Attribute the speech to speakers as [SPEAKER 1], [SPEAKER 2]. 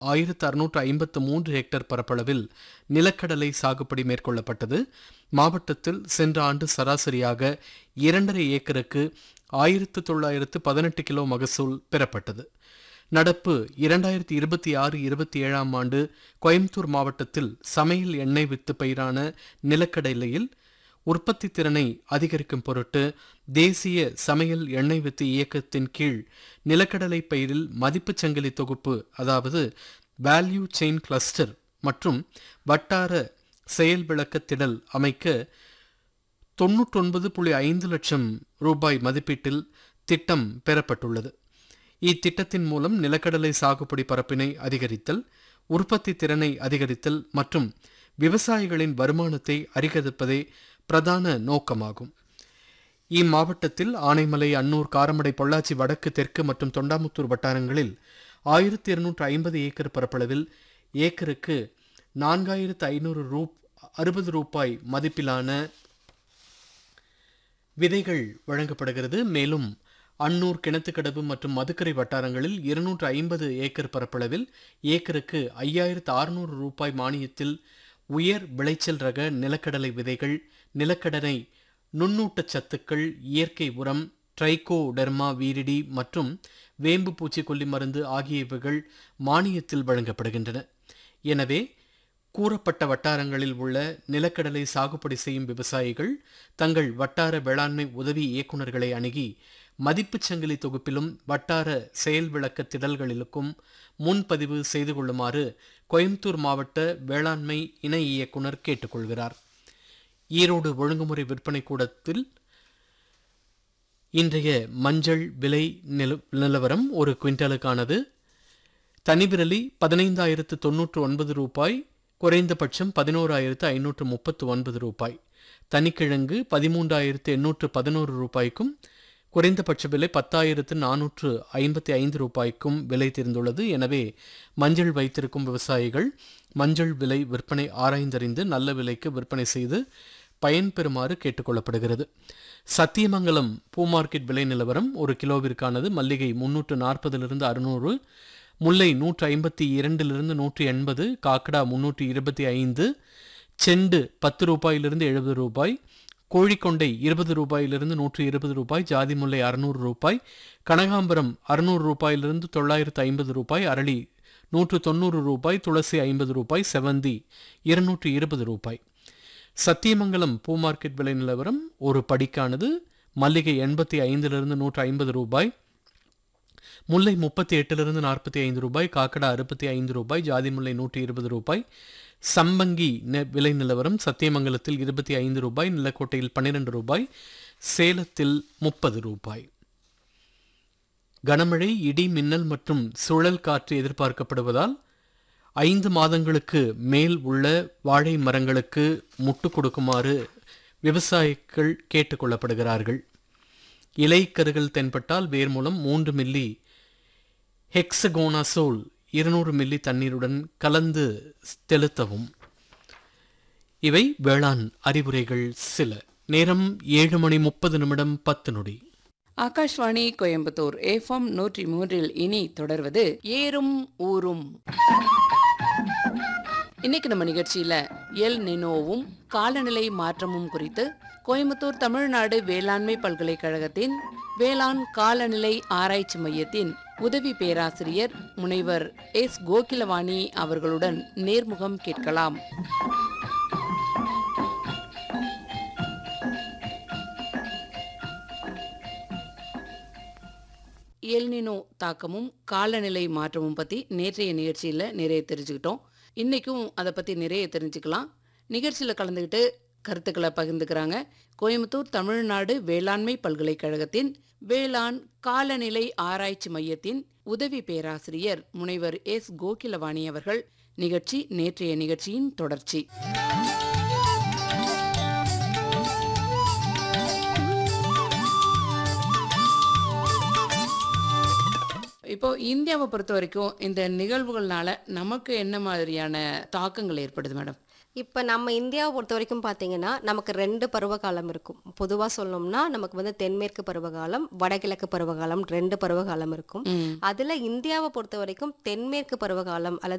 [SPEAKER 1] ஆயிரத்து அறுநூற்று ஐம்பத்து மூன்று ஹெக்டேர் பரப்பளவில் நிலக்கடலை சாகுபடி மேற்கொள்ளப்பட்டது மாவட்டத்தில் சென்ற ஆண்டு சராசரியாக இரண்டரை ஏக்கருக்கு ஆயிரத்து தொள்ளாயிரத்து பதினெட்டு கிலோ மகசூல் பெறப்பட்டது நடப்பு இரண்டாயிரத்தி இருபத்தி ஆறு இருபத்தி ஏழாம் ஆண்டு கோயம்புத்தூர் மாவட்டத்தில் சமையல் எண்ணெய் வித்து பயிரான நிலக்கடலையில் உற்பத்தி திறனை அதிகரிக்கும் பொருட்டு தேசிய சமையல் எண்ணெய் வித்து இயக்கத்தின் கீழ் நிலக்கடலை பயிரில் மதிப்புச் சங்கிலி தொகுப்பு அதாவது வேல்யூ செயின் கிளஸ்டர் மற்றும் வட்டார செயல் விளக்க திடல் அமைக்க தொன்னூற்றொன்பது புள்ளி ஐந்து லட்சம் ரூபாய் மதிப்பீட்டில் திட்டம் பெறப்பட்டுள்ளது இத்திட்டத்தின் மூலம் நிலக்கடலை சாகுபடி பரப்பினை அதிகரித்தல் உற்பத்தி திறனை அதிகரித்தல் மற்றும் விவசாயிகளின் வருமானத்தை அதிகரிப்பதே பிரதான நோக்கமாகும் இம்மாவட்டத்தில் ஆனைமலை அன்னூர் காரமடை பொள்ளாச்சி வடக்கு தெற்கு மற்றும் தொண்டாமுத்தூர் வட்டாரங்களில் ஆயிரத்தி இருநூற்று ஐம்பது ஏக்கர் பரப்பளவில் ஏக்கருக்கு நான்காயிரத்து ஐநூறு ரூ அறுபது ரூபாய் மதிப்பிலான விதைகள் வழங்கப்படுகிறது மேலும் அன்னூர் கிணத்துக்கடவு மற்றும் மதுக்கரை வட்டாரங்களில் இருநூற்று ஐம்பது ஏக்கர் பரப்பளவில் ஏக்கருக்கு ஐயாயிரத்து அறுநூறு ரூபாய் மானியத்தில் உயர் விளைச்சல் ரக நிலக்கடலை விதைகள் நிலக்கடலை நுண்ணூட்டச் சத்துக்கள் இயற்கை உரம் ட்ரைகோடெர்மா வீரிடி மற்றும் வேம்பு பூச்சிக்கொல்லி மருந்து ஆகியவைகள் மானியத்தில் வழங்கப்படுகின்றன எனவே கூறப்பட்ட வட்டாரங்களில் உள்ள நிலக்கடலை சாகுபடி செய்யும் விவசாயிகள் தங்கள் வட்டார வேளாண்மை உதவி இயக்குநர்களை அணுகி மதிப்புச் சங்கிலி தொகுப்பிலும் வட்டார செயல் விளக்க திடல்களிலுக்கும் முன்பதிவு செய்து கொள்ளுமாறு கோயம்புத்தூர் மாவட்ட வேளாண்மை இணை இயக்குனர் கேட்டுக்கொள்கிறார் ஈரோடு ஒழுங்குமுறை விற்பனை கூடத்தில் இன்றைய மஞ்சள் விலை நில நிலவரம் ஒரு குவிண்டாலுக்கானது தனிவிரலி பதினைந்தாயிரத்து தொன்னூற்று ஒன்பது ரூபாய் குறைந்தபட்சம் பதினோராயிரத்து ஐநூற்று முப்பத்து ஒன்பது ரூபாய் தனிக்கிழங்கு பதிமூன்றாயிரத்து எண்ணூற்று பதினோரு ரூபாய்க்கும் குறைந்தபட்ச விலை பத்தாயிரத்து நானூற்று ஐம்பத்தி ஐந்து ரூபாய்க்கும் விலை தெரிந்துள்ளது எனவே மஞ்சள் வைத்திருக்கும் விவசாயிகள் மஞ்சள் விலை விற்பனை ஆராய்ந்தறிந்து நல்ல விலைக்கு விற்பனை செய்து பயன்பெறுமாறு கேட்டுக்கொள்ளப்படுகிறது சத்தியமங்கலம் பூ மார்க்கெட் விலை நிலவரம் ஒரு கிலோவிற்கானது மல்லிகை முன்னூற்று நாற்பதிலிருந்து அறுநூறு முல்லை நூற்று ஐம்பத்தி இரண்டிலிருந்து நூற்றி எண்பது காக்கடா முன்னூற்றி இருபத்தி ஐந்து செண்டு பத்து ரூபாயிலிருந்து எழுபது ரூபாய் கோழிக்கொண்டை இருபது ரூபாயிலிருந்து நூற்றி இருபது ரூபாய் ஜாதி முல்லை அறுநூறு ரூபாய் கனகாம்பரம் அறுநூறு ரூபாயிலிருந்து தொள்ளாயிரத்து ஐம்பது ரூபாய் அரளி நூற்று தொண்ணூறு ரூபாய் துளசி ஐம்பது ரூபாய் செவந்தி இருநூற்று இருபது ரூபாய் சத்தியமங்கலம் பூ மார்க்கெட் விலை நிலவரம் ஒரு படிக்கானது மல்லிகை எண்பத்தி ஐந்திலிருந்து நூற்று ஐம்பது ரூபாய் முல்லை முப்பத்தி எட்டிலிருந்து நாற்பத்தி ஐந்து ரூபாய் காக்கடா அறுபத்தி ஐந்து ரூபாய் ஜாதி முல்லை நூற்றி இருபது ரூபாய் சம்பங்கி நெ- விலை நிலவரம் சத்தியமங்கலத்தில் இருபத்தி ஐந்து ரூபாய் நிலக்கோட்டையில் பன்னிரண்டு ரூபாய் சேலத்தில் முப்பது ரூபாய் கனமழை இடி மின்னல் மற்றும் சுழல் காற்று எதிர்பார்க்கப்படுவதால் ஐந்து மாதங்களுக்கு மேல் உள்ள வாழை மரங்களுக்கு முட்டு கொடுக்குமாறு விவசாயிகள் கேட்டுக்கொள்ளப்படுகிறார்கள் இலைக்கருகள் தென்பட்டால் வேர் மூலம் மூன்று மில்லி ஹெக்ஸகோனாசோல் இருநூறு மில்லி தண்ணீருடன் கலந்து தெளித்தவும் இவை வேளாண் அறிவுரைகள் சில நேரம் ஏழு மணி முப்பது நிமிடம் பத்து நொடி
[SPEAKER 2] ஆகாஷ்வாணி கோயம்புத்தூர் ஏஃபம் நூற்றி மூன்றில் இனி தொடர்வது ஏறும் ஊரும் இன்னைக்கு நம்ம நிகழ்ச்சியில எல் நினோவும் காலநிலை மாற்றமும் குறித்து கோயம்புத்தூர் தமிழ்நாடு வேளாண்மை பல்கலைக்கழகத்தின் வேளாண் காலநிலை ஆராய்ச்சி மையத்தின் உதவி பேராசிரியர் முனைவர் எஸ் கோகிலவாணி அவர்களுடன் நேர்முகம் கேட்கலாம் எல்னினோ தாக்கமும் காலநிலை மாற்றமும் பற்றி நேற்றைய நிகழ்ச்சியில் நிறைய தெரிஞ்சுக்கிட்டோம் இன்றைக்கும் அதை பற்றி நிறைய தெரிஞ்சுக்கலாம் நிகழ்ச்சியில் கலந்துக்கிட்டு கருத்துக்களை பகிர்ந்துக்கிறாங்க கோயம்புத்தூர் தமிழ்நாடு வேளாண்மை பல்கலைக்கழகத்தின் வேளாண் காலநிலை ஆராய்ச்சி மையத்தின் உதவி பேராசிரியர் முனைவர் எஸ் கோகிலவாணி அவர்கள் நிகழ்ச்சி நேற்றைய நிகழ்ச்சியின் தொடர்ச்சி இப்போ இந்தியாவை பொறுத்த வரைக்கும் இந்த நிகழ்வுகள்னால நமக்கு என்ன மாதிரியான தாக்கங்கள் ஏற்படுது மேடம்
[SPEAKER 3] இப்போ நம்ம இந்தியாவை பொறுத்த வரைக்கும் பார்த்தீங்கன்னா நமக்கு ரெண்டு பருவகாலம் இருக்கும் பொதுவாக சொல்லணும்னா நமக்கு வந்து தென்மேற்கு பருவகாலம் வடகிழக்கு பருவகாலம் ரெண்டு பருவகாலம் இருக்கும்
[SPEAKER 2] ம்
[SPEAKER 3] அதில் இந்தியாவை பொறுத்த வரைக்கும் தென்மேற்கு பருவகாலம் அல்லது